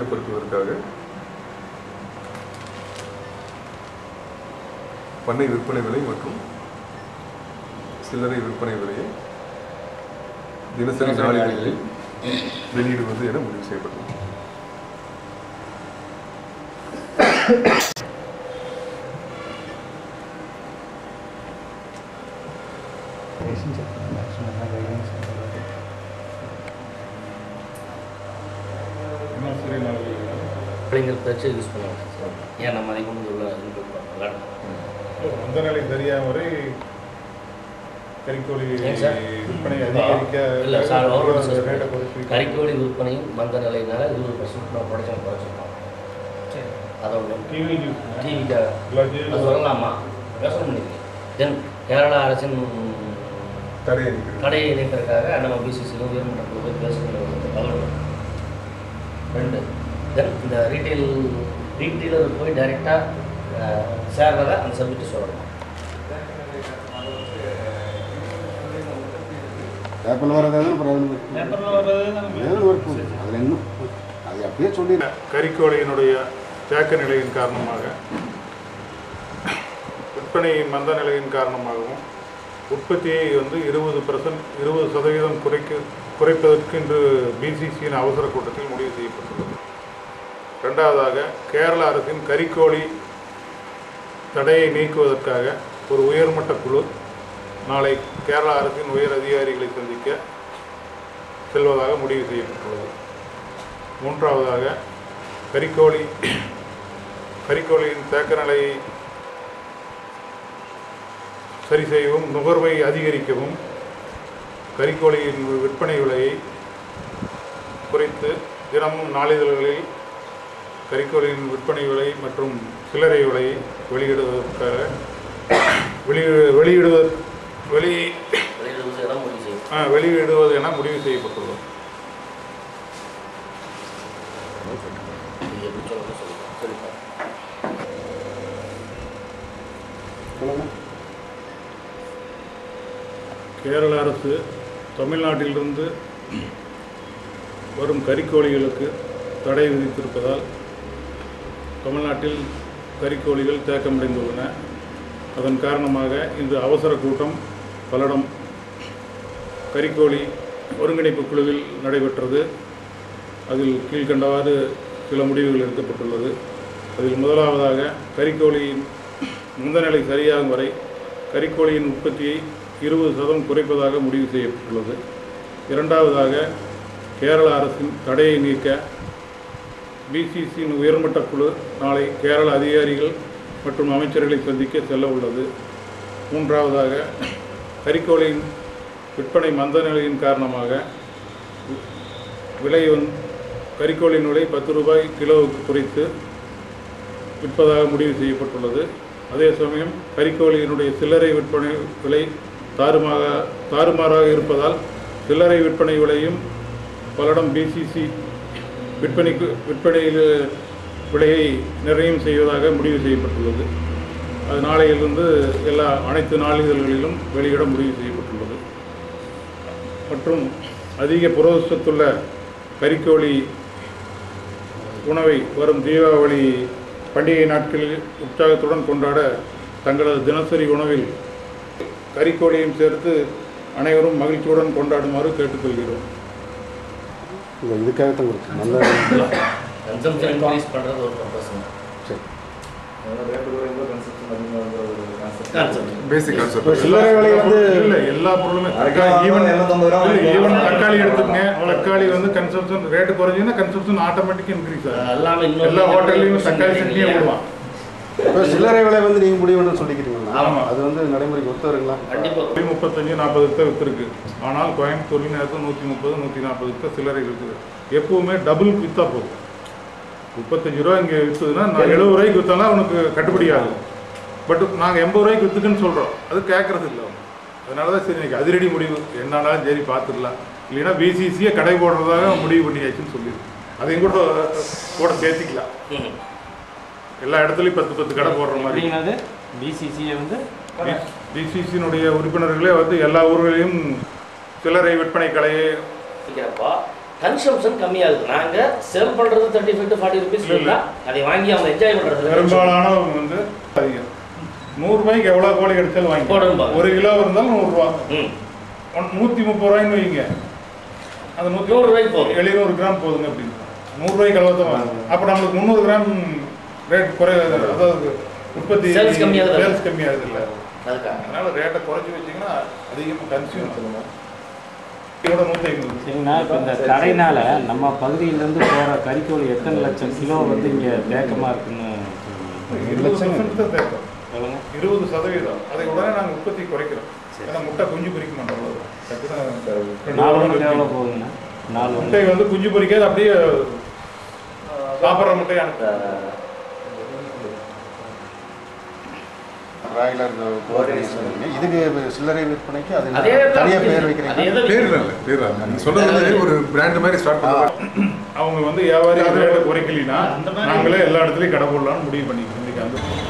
அதிகப்படுத்துவதற்காக பண்ணை விற்பனை விலை மற்றும் சில்லறை விற்பனை விலையை தினசரி நாளிதழில் வெளியிடுவது என முடிவு செய்யப்பட்டுள்ளது அப்படிங்கிற பேச்சு யூஸ் பண்ணுவாங்க சார் ஏன் நம்ம அதை கொண்டு உள்ள இன்க்ளூட் பண்ணலாம் அந்த நிலை தெரியாம வரை கறிக்கோழி ஏன் சார்? விற்பனை அதிகரிக்க இல்லை சார் அவரோட ரேட்டை குறைச்சி கறிக்கோழி விற்பனையும் மந்த நிலையினால இருபது பர்சன்ட் நம்ம ப்ரொடக்ஷன் குறைச்சிருக்கோம் அதை ஒன்று டிவி நியூஸ் டிவிக்கு எல்லாத்தையும் அது சொல்லலாமா யோசனை பண்ணிருக்கேன் தென் கேரளா அரசின் தடையை நீக்கிறது தடையை நீக்கிறதுக்காக நம்ம பிசிசிலும் உயர்மன்ற போய் பேசுகிற தகவல் ரெண்டு தென் இந்த ரீட்டைல் ரீட்டைலர் போய் டைரெக்டாக சேர்றத அந்த சப்ஜெக்ட் சொல்லணும் பேப்பரில் வர்றது அப்புறம் அதில் ஒர்க் அதில் இன்னும் அது அப்படியே சொல்லி கறிக்கோழியினுடைய தேக்க நிலையின் காரணமாக விற்பனை மந்த நிலையின் காரணமாகவும் உற்பத்தியை வந்து இருபது பர்சன்ட் இருபது சதவீதம் குறைக்க குறைப்பதற்கு இன்று பிசிசியின் அவசர கூட்டத்தில் முடிவு செய்யப்பட்டுள்ளது ரெண்டாவதாக கேரள அரசின் கறிக்கோழி தடையை நீக்குவதற்காக ஒரு உயர்மட்ட குழு நாளை கேரள அரசின் உயர் அதிகாரிகளை சந்திக்க செல்வதாக முடிவு செய்யப்பட்டுள்ளது மூன்றாவதாக கறிக்கோழி கறிக்கோழியின் தேக்க நிலையை சரி செய்யவும் நுகர்வை அதிகரிக்கவும் கறிக்கோழியின் விற்பனை விலையை குறைத்து தினமும் நாளிதழ்களில் கறிக்கோழியின் விற்பனை விலை மற்றும் சில்லறை விலையை வெளியிடுவதற்காக வெளி வெளியிடுவது வெளி வெளியிடுவது இடம் முடிவு செய்யும் ஆ, வெளியிடுவது என முடிவு செய்யப்பட்டுள்ளது இது எப்படி சொல்லணும்னு சொல்லிப்போம் சொல்லிப்போம் கேரள அரசு தமிழ்நாட்டிலிருந்து வரும் கறிக்கோழிகளுக்கு தடை விதித்திருப்பதால் தமிழ்நாட்டில் கறிக்கோழிகள் தேக்கமடைந்துள்ளன அதன் காரணமாக இந்த அவசர கூட்டம் பல்லடம் கறிக்கோழி ஒருங்கிணைப்பு குழுவில் நடைபெற்றது அதில் கீழ்கண்டவாறு சில முடிவுகள் எடுக்கப்பட்டுள்ளது அதில் முதலாவதாக கறிக்கோழியின் முந்தநிலை சரியாகும் வரை கறிக்கோழியின் உற்பத்தியை இருபது சதம் குறைப்பதாக முடிவு செய்யப்பட்டுள்ளது இரண்டாவதாக கேரள அரசின் தடையை நீக்க பிசிசியின் உயர்மட்ட குழு நாளை கேரள அதிகாரிகள் மற்றும் அமைச்சர்களை சந்திக்க செல்ல உள்ளது மூன்றாவதாக கறிக்கோழியின் விற்பனை மந்த நிலையின் காரணமாக விலை வந்து கறிக்கோழியின் விலை பத்து ரூபாய் கிலோவுக்கு குறைத்து விற்பதாக முடிவு செய்யப்பட்டுள்ளது அதே சமயம் கறிக்கோழியினுடைய சில்லறை விற்பனை விலை தாறுமாக தாறுமாறாக இருப்பதால் சில்லறை விற்பனை விலையும் பல்லடம் பிசிசி விற்பனைக்கு விற்பனையில் விலையை நிர்ணயம் செய்வதாக முடிவு செய்யப்பட்டுள்ளது அது நாளையிலிருந்து எல்லா அனைத்து நாளிதழ்களிலும் வெளியிட முடிவு செய்யப்பட்டுள்ளது மற்றும் அதிக புரதச்சத்துள்ள கறிக்கோழி உணவை வரும் தீபாவளி பண்டிகை நாட்களில் உற்சாகத்துடன் கொண்டாட தங்களது தினசரி உணவில் கறிக்கோழியும் சேர்த்து அனைவரும் மகிழ்ச்சியுடன் கொண்டாடுமாறு கேட்டுக்கொள்கிறோம் இது இதுக்காகத்தான் கொடுத்து நல்ல கன்சம்ஷன் இன்க்ரீஸ் பண்ணுறது ஒரு பர்பஸ் சரி கான்செப்ட் பேசிக் இப்போ கான்செப்ட் சில்லறை விலை வந்து இல்ல எல்லா பொருளுமே அதுக்காக ஈவன் எண்ணூத்தம்பது ரூபா வாங்கிக்கலாம். ஈவன் தக்காளி எடுத்துக்கங்க தக்காளி வந்து கன்சம்ஷன் ரேட்டு குறைஞ்சுன்னா கன்சம்ஷன் ஆட்டோமேட்டிக் இன்க்ரீஸ் ஆகும் எல்லாமே இன்னொரு எல்லா ஹோட்டல்லையும் தக்காளி சட்னியே போடுவான் இப்போ சில்லறை விலை வந்து நீங்கள் முடிவுன்னு சொல்லிக்கிறீங்களா ஆமா. அது வந்து நடைமுறைக்கு ஒத்து வருங்களா கண்டிப்பாக போய் முப்பத்தஞ்சு நாற்பதுக்கு தான் வித்துருக்கு ஆனால் கோயம்புத்தூர்ல நேரத்தில் நூற்றி முப்பது நூற்றி நாற்பதுக்கு தான் சில்லறை இருக்குது எப்பவுமே டபுள் வித்தா போதும் முப்பத்தஞ்சு ரூபா இங்கே விற்றுதுன்னா நான் எழுபது ரூபாய்க்கு விற்றாலும் அவனுக்கு கட்டுப்படி ஆகும் பட் நாங்கள் எண்பது ரூபாய்க்கு விற்றுக்குன்னு சொல்கிறோம் அது கேட்கறது இல்லை அவன் அதனால தான் சரி இன்னைக்கு அதிரடி முடிவு என்னாலும் சரி பார்த்துடலாம் இல்லைன்னா பிசிசியை கடை போடுறதாக முடிவு பண்ணியாச்சுன்னு சொல்லிடு அதையும் கூட கூட சேர்த்திக்கலாம் எல்லா இடத்துலையும் பத்து பத்து கடை போடுற மாதிரி அப்படிங்கிறது பிசிசியை வந்து பிசிசியினுடைய உறுப்பினர்களே வந்து எல்லா ஊர்களிலும் சில்லறை விற்பனை கடையை இருக்கிறப்போ கன்சம்ஷன் கம்மியாகுது நாங்கள் சேல் பண்ணுறது thirty five to forty rupees இல்ல, இல்ல. அதை வாங்கி அவங்க என்ஜாய் பண்ணுறது பெரும்பாலானவங்க வந்து அதிகம் நூறு ரூபாய்க்கு எவ்வளோ கோழி கிடைச்சாலும் வாங்கி போடும்பா. ஒரு கிலோ இருந்தாலும் நூறுரூவா ம் ஒன் நூற்றி முப்பது ரூபாய்ன்னு வைங்க அந்த நூற்றி நூறு ரூபாய்க்கு போதும். எழுநூறு கிராம் போதுங்க அப்படின்னு நூறுரூவாய்க்கு அளவு தான் வாங்க அப்போ நம்மளுக்கு முந்நூறு கிராம் ரேட் குறை அதாவது உற்பத்தி Sales கம்மியாகுது. சேல்ஸ் கம்மியாகுது இல்லை அதுக்காக அதனால ரேட்டை குறைச்சி வச்சிங்கன்னா அதிகமாக கன்சியூம் பண்ணுவோம் இதோட நூற்றி ஐம்பது சரிங்கண்ணா இப்போ இந்த தடைனால நம்ம பகுதியிலேருந்து போகிற கறிக்கோழி எத்தனை லட்சம் கிலோ வந்து இங்கே தேக்கமாக இருக்குன்னு சொல்லுங்க. இருபது பர்சன்ட் தான் தேக்கம் சொல்லுங்க இருபது சதவீதம் அதை உடனே நாங்கள் உற்பத்தி குறைக்கிறோம் ஏன்னா முட்டை குஞ்சு பொரிக்க மாட்டோம் அவ்வளவுதான். டக்குனு நாலு ரெண்டு மணிக்கு எவ்வளோ வாரம் போகுதுங்கண்ணா நாலு முட்டை மணி வந்து குஞ்சு பொரிக்காது அப்படியே சாப்பிட்ற முட்டையை அனுப்பும் பிராய்லர் கோழி சொன்னீங்க. இதுக்கு சில்லறை விற்பனைக்கு அது அதே தான் தனியாக பேர் அதே வைக்கிறீங்க தான் பேர் இல்லை பேர் இல்லை நீ சொன்னது வந்து ஒரு பிராண்ட் மாதிரி ஸ்டார்ட் பண்ணுவோம் அவங்க வந்து வியாபாரி ரேட்டை குறைக்கலினா நாங்களே எல்லா இடத்துலையும் கடை போடலாம்னு முடிவு பண்ணிக்கிறோம் இன்னைக்கு அந்த